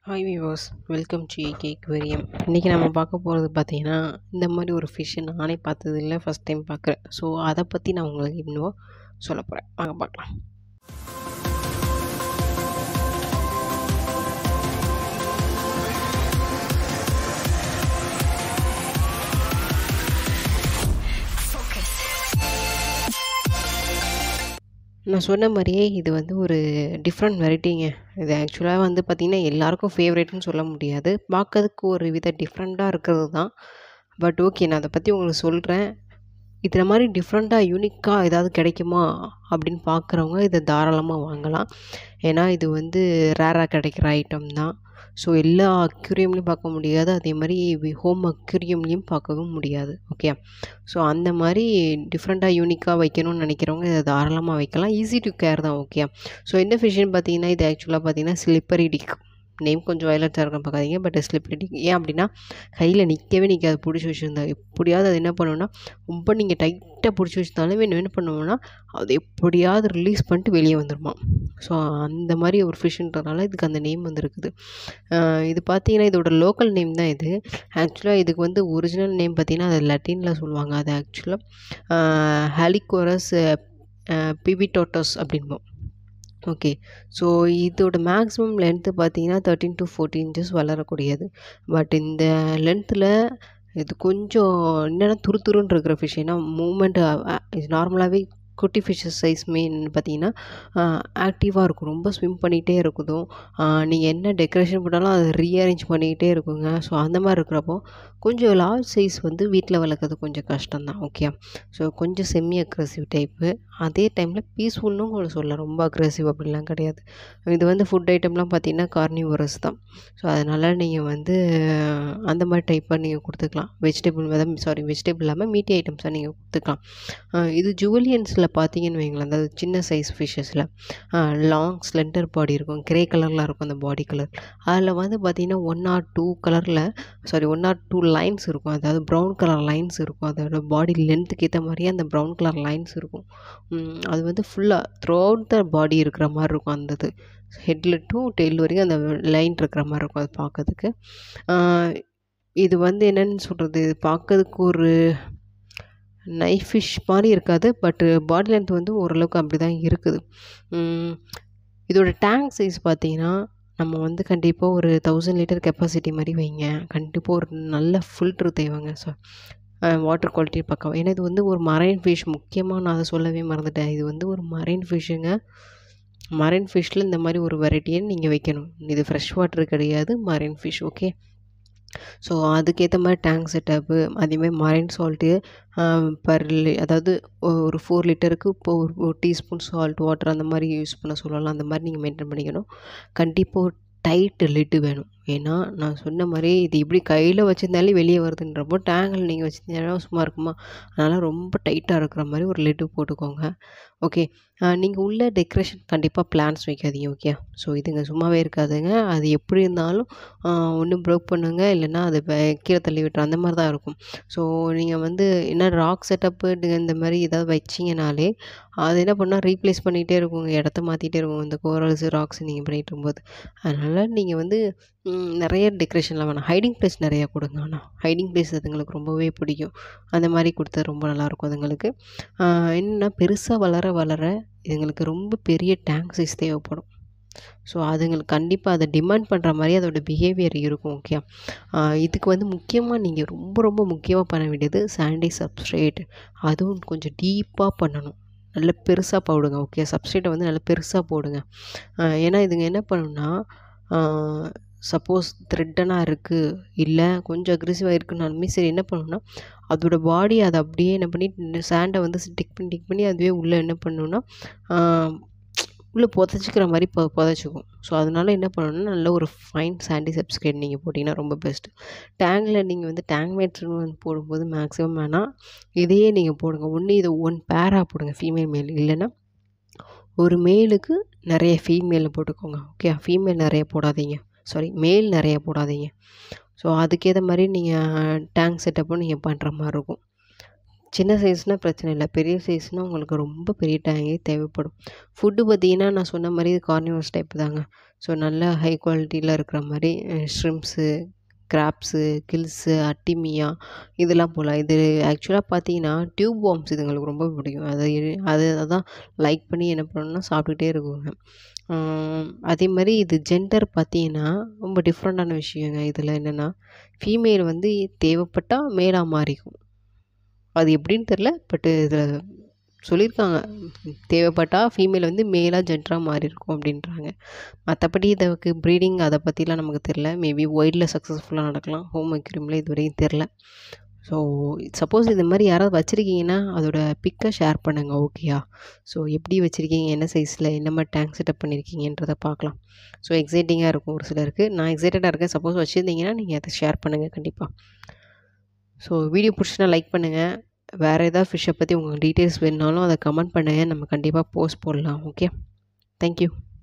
hi viewers welcome to AK aquarium இன்றைக்கி நம்ம பார்க்க போகிறது பார்த்தீங்கன்னா இந்த மாதிரி ஒரு ஃபிஷ்ஷை நானே பார்த்தது இல்லை ஃபஸ்ட் டைம் பார்க்குறேன் ஸோ அதை பற்றி நான் உங்களுக்கு இன்னும் சொல்ல போகிறேன் வாங்க பார்க்கலாம் நான் சொன்ன மாதிரியே இது வந்து ஒரு டிஃப்ரெண்ட் வெரைட்டிங்க இது ஆக்சுவலாக வந்து பார்த்திங்கன்னா எல்லாருக்கும் ஃபேவரேட்னு சொல்ல முடியாது பார்க்கறதுக்கு ஒரு வித டிஃப்ரெண்ட்டாக இருக்கிறது தான் பட் ஓகே நான் அதை பற்றி உங்களுக்கு சொல்கிறேன் இதில் மாதிரி டிஃப்ரெண்ட்டாக யூனிக்காக ஏதாவது கிடைக்குமா அப்படின்னு பார்க்குறவங்க இதை தாராளமாக வாங்கலாம் ஏன்னா இது வந்து ரேராக கிடைக்கிற ஐட்டம் தான் ஸோ எல்லா அக்யூரியம்லேயும் பார்க்க முடியாது அதே மாதிரி ஹோம் அக்யூரியம்லேயும் பார்க்கவும் முடியாது ஓகே ஸோ அந்த மாதிரி டிஃப்ரெண்ட்டாக யூனிக்காக வைக்கணும்னு நினைக்கிறவங்க இதை தாராளமாக வைக்கலாம் ஈஸி டு கேர் தான் ஓகே ஸோ என்ன ஃபிஷ்ஷுன்னு பார்த்தீங்கன்னா இது ஆக்சுவலாக பார்த்தீங்கன்னா ஸ்லிப்பரி டிக் நேம் கொஞ்சம் வயலட்டாக இருக்குன்னு பார்க்காதீங்க பட் ஸ்லிப்பரி டிக் ஏன் அப்படின்னா கையில் நிற்கவே நிற்காது பிடிச்சி வச்சுருந்தா எப்படியாவது அது என்ன பண்ணுவோன்னா ரொம்ப நீங்கள் டைட்டாக பிடிச்சி வச்சுருந்தாலுமே என்ன பண்ணுவோன்னா அது எப்படியாவது ரிலீஸ் பண்ணிட்டு வெளியே வந்துடுமா ஸோ அந்த மாதிரி ஒரு ஃபிஷ்ன்றதுனால இதுக்கு அந்த நேம் வந்துருக்குது இது பார்த்தீங்கன்னா இதோட லோக்கல் நேம் தான் இது ஆக்சுவலாக இதுக்கு வந்து ஒரிஜினல் நேம் பார்த்தீங்கன்னா அது லட்டினில் சொல்லுவாங்க அது ஆக்சுவலாக ஹாலிகோரஸ் பிபிடோட்டஸ் அப்படின்போம் ஓகே ஸோ இதோட மேக்ஸிமம் லென்த்து பார்த்தீங்கன்னா தேர்ட்டின் டு ஃபோர்டீன் இன்ச்சஸ் வளரக்கூடியது பட் இந்த லென்த்தில் இது கொஞ்சம் என்னென்னா துரு துருன்னு இருக்கிற ஃபிஷ் ஏன்னா மூமெண்ட் இது நார்மலாகவே குட்டி ஃபிஷ்ஷஸ் சைஸ் மீன் பார்த்தீங்கன்னா ஆக்டிவாக இருக்கும் ரொம்ப ஸ்விம் பண்ணிகிட்டே இருக்குதும் நீங்கள் என்ன டெக்கரேஷன் பண்ணாலும் அதை ரீஅரேஞ்ச் பண்ணிக்கிட்டே இருக்குங்க ஸோ அந்த மாதிரி இருக்கிறப்போ கொஞ்சம் லார்ஜ் சைஸ் வந்து வீட்டில் வளர்க்குறது கொஞ்சம் கஷ்டம்தான் ஓகே ஸோ கொஞ்சம் செம்மி அக்ரெசிவ் டைப்பு அதே டைமில் பீஸ்ஃபுல்லும் கூட சொல்ல ரொம்ப அக்ரெசிவ் அப்படிலாம் கிடையாது இது வந்து ஃபுட் ஐட்டம்லாம் பார்த்தீங்கன்னா கார்னிவரஸ் தான் ஸோ அதனால் நீங்கள் வந்து அந்த மாதிரி டைப்பாக நீங்கள் கொடுத்துக்கலாம் வெஜிடபிள் அதாவது சாரி வெஜிடபிள் இல்லாமல் மீட்டி ஐட்டம்ஸாக நீங்கள் கொடுத்துக்கலாம் இது ஜுவலியன்ஸில் பார்த்தீங்கன்னு வைங்களேன் அதாவது சின்ன சைஸ் ஃபிஷ்ஷஸில் லாங் ஸ்லெண்டர் பாடி இருக்கும் கிரே கலரில் இருக்கும் அந்த பாடி கலர் அதில் வந்து பார்த்திங்கன்னா ஒன் ஆர் டூ கலரில் sorry one or two lines இருக்கும் அதாவது ப்ரௌன் கலர் லைன்ஸ் இருக்கும் அதோட பாடி லென்த்துக்கு ஏற்ற மாதிரியே அந்த ப்ரௌன் கலர் லைன்ஸ் இருக்கும் அது வந்து ஃபுல்லாக த்ரூ அவுட் த பாடி இருக்கிற மாதிரி இருக்கும் அந்த இது ஹெட்டில் டு டெயில் வரைக்கும் அந்த லைன் இருக்கிற மாதிரி இருக்கும் அது பார்க்கறதுக்கு இது வந்து என்னென்னு சொல்கிறது இது பார்க்கறதுக்கு ஒரு நைஃப் ஃபிஷ் மாதிரி இருக்காது பட்டு பாடி லென்த் வந்து ஓரளவுக்கு அப்படி தான் இருக்குது இதோட டேங்க் சைஸ் பார்த்தீங்கன்னா நம்ம வந்து கண்டிப்பாக ஒரு தௌசண்ட் லிட்டர் கெப்பாசிட்டி மாதிரி வைங்க கண்டிப்பாக ஒரு நல்ல ஃபில்ட்ரு தேவைங்க ஸோ வாட்டர் குவாலிட்டி பக்கம் ஏன்னா இது வந்து ஒரு மரைன் ஃபிஷ் முக்கியமாக நான் அதை சொல்லவே மறந்துட்டேன் இது வந்து ஒரு மரைன் ஃபிஷ்ஷுங்க மரைன் ஃபிஷ்ஷில் இந்த மாதிரி ஒரு வெரைட்டியை நீங்கள் வைக்கணும் இது ஃப்ரெஷ் வாட்டர் கிடையாது மரைன் ஃபிஷ் ஓகே ஸோ அதுக்கேற்ற மாதிரி டேங்க் செட்டப்பு அதேமாதிரி மரைன் சால்ட்டு பர் அதாவது ஒரு ஃபோர் லிட்டருக்கு இப்போ ஒரு டீஸ்பூன் சால்ட் வாட்டர் அந்த மாதிரி யூஸ் பண்ண சொல்லலாம் அந்த மாதிரி நீங்கள் மெயின்டைன் பண்ணிக்கணும் கண்டிப்பாக ஒரு டைட்டு லிட்டு வேணும் ஏன்னா நான் சொன்ன மாதிரி இது இப்படி கையில் வச்சுருந்தாலே வெளியே வருதுன்றப்போ டேங்கில் நீங்கள் வச்சுருந்தீங்கன்னா சும்மா இருக்குமா அதனால் ரொம்ப டைட்டாக இருக்கிற மாதிரி ஒரு லிட்டு போட்டுக்கோங்க ஓகே நீங்கள் உள்ள டெக்கரேஷன் கண்டிப்பாக பிளான்ஸ் வைக்காதீங்க ஓகே ஸோ இதுங்க சும்மாவே இருக்காதுங்க அது எப்படி இருந்தாலும் ஒன்று ப்ரோக் பண்ணுங்க இல்லைன்னா அது கீழே தள்ளி விட்டுரும் அந்த மாதிரி தான் இருக்கும் ஸோ நீங்கள் வந்து என்ன ராக் செட்டப்பு இந்த மாதிரி ஏதாவது வச்சிங்கனாலே அது என்ன பண்ணால் ரீப்ளேஸ் பண்ணிகிட்டே இருக்குங்க இடத்த மாற்றிட்டே இருக்கும் இந்த கோரல்ஸு ராக்ஸ் நீங்கள் பண்ணிகிட்டு இருக்கும்போது அதனால் நீங்கள் வந்து நிறைய டெக்கரேஷன்லாம் வேணாம் ஹைடிங் பிளேஸ் நிறையா கொடுங்க ஆனால் ஹைடிங் பிளேஸ் அதுங்களுக்கு ரொம்பவே பிடிக்கும் அந்த மாதிரி கொடுத்தா ரொம்ப நல்லாயிருக்கும் அதுங்களுக்கு என்னென்னா பெருசாக வளர வளர இதுங்களுக்கு ரொம்ப பெரிய டேங்க் சைஸ் தேவைப்படும் ஸோ அதுங்களுக்கு கண்டிப்பாக அதை டிமாண்ட் பண்ணுற மாதிரி அதோட பிஹேவியர் இருக்கும் ஓகே இதுக்கு வந்து முக்கியமாக நீங்கள் ரொம்ப ரொம்ப முக்கியமாக பண்ண வேண்டியது சாண்டை சப்ஸ்ட்ரேட் அதுவும் கொஞ்சம் டீப்பாக பண்ணணும் நல்ல பெருசாக போடுங்க ஓகே சப்ஸ்ட்ரேட்டை வந்து நல்லா பெருசாக போடுங்க ஏன்னா இதுங்க என்ன பண்ணுன்னா சப்போஸ் த்ரெட்டனாக இருக்குது இல்லை கொஞ்சம் அக்ரெசிவாக இருக்குனாலுமே சரி என்ன பண்ணணும்னா அதோட பாடி அதை அப்படியே என்ன பண்ணி சாண்டை வந்து டிக் பண்ணி டிக் பண்ணி அதுவே உள்ளே என்ன பண்ணணுன்னா உள்ளே புதைச்சிக்கிற மாதிரி பொ புதைச்சிக்கும் ஸோ அதனால் என்ன பண்ணணும்னா நல்ல ஒரு ஃபைன் சாண்டி சப்ஸ்கிரைட் நீங்கள் போட்டிங்கன்னா ரொம்ப பெஸ்ட்டு டேங்கில் நீங்கள் வந்து டேங்க் மேட்ஸ்னு வந்து போடும்போது மேக்ஸிமம் வேணால் இதையே நீங்கள் போடுங்க ஒன்று இதை ஒன் பேராக போடுங்க ஃபீமேல் மேல் இல்லைன்னா ஒரு மேலுக்கு நிறைய ஃபீமேலில் போட்டுக்கோங்க ஓகே ஃபீமேல் நிறைய போடாதீங்க சாரி மேல் நிறைய போடாதீங்க ஸோ அதுக்கேற்ற மாதிரி நீங்கள் டேங்க் செட்டப்பும் நீங்கள் பண்ணுற மாதிரி இருக்கும் சின்ன சைஸ்னால் பிரச்சனை இல்லை பெரிய சைஸ்னால் உங்களுக்கு ரொம்ப பெரிய டேங்கே தேவைப்படும் ஃபுட்டு பார்த்தீங்கன்னா நான் சொன்ன மாதிரி இது கார்னிவர்ஸ் டைப் தாங்க ஸோ நல்ல ஹை குவாலிட்டியில் இருக்கிற மாதிரி ஷ்ரிம்ப்ஸு கிராப்ஸு கில்ஸு அட்டிமியா இதெல்லாம் போகலாம் இது ஆக்சுவலாக பார்த்தீங்கன்னா டியூப் வார்ம்ஸ் இதுங்களுக்கு ரொம்ப பிடிக்கும் அதை எ- அது அதான் லைக் பண்ணி என்ன பண்ணணும்னா சாப்பிட்டுட்டே இருக்குங்க ஆம், அதே மாதிரி இது ஜெண்டர் பார்த்தீங்கன்னா ரொம்ப டிஃப்ரெண்ட்டான விஷயங்க இதில் என்னென்னா ஃபீமேல் வந்து தேவைப்பட்டால் மேலாக மாறிக்கும் அது எப்படின்னு தெரில பட்டு இதில் சொல்லியிருக்காங்க தேவைப்பட்டால் ஃபீமேல் வந்து மேலாக ஜென்டராக மாறி இருக்கும் அப்படின்றாங்க மற்றபடி இதுக்கு ப்ரீடிங் அதை பற்றிலாம் நமக்கு தெரில மேபி ஒயில்டில் சக்ஸஸ்ஃபுல்லாக நடக்கலாம் ஹோம் அக்யூரியமில் இது வரைக்கும் தெரில ஸோ சப்போஸ் இந்த மாதிரி யாராவது வச்சுருக்கீங்கன்னா அதோட பிக்கை ஷேர் பண்ணுங்கள் ஓகேயா ஸோ எப்படி வச்சுருக்கீங்க என்ன சைஸில் என்ன மாதிரி டேங்க் செட்டப் பண்ணியிருக்கீங்கன்றதை பார்க்கலாம் ஸோ எக்ஸைட்டிங்காக இருக்கும் ஒரு சிலருக்கு நான் எக்ஸைட்டடாக இருக்கேன் சப்போஸ் வச்சுருந்தீங்கன்னா நீங்கள் அதை ஷேர் பண்ணுங்கள் கண்டிப்பாக ஸோ வீடியோ பிடிச்சினா லைக் பண்ணுங்கள் வேறு ஏதாவது ஃபிஷ்ஷை பற்றி உங்களுக்கு டீட்டெயில்ஸ் வேணுனாலும் அதை கமெண்ட் பண்ணுங்கள் நம்ம கண்டிப்பாக போஸ்ட் போடலாம் ஓகே தேங்க்யூ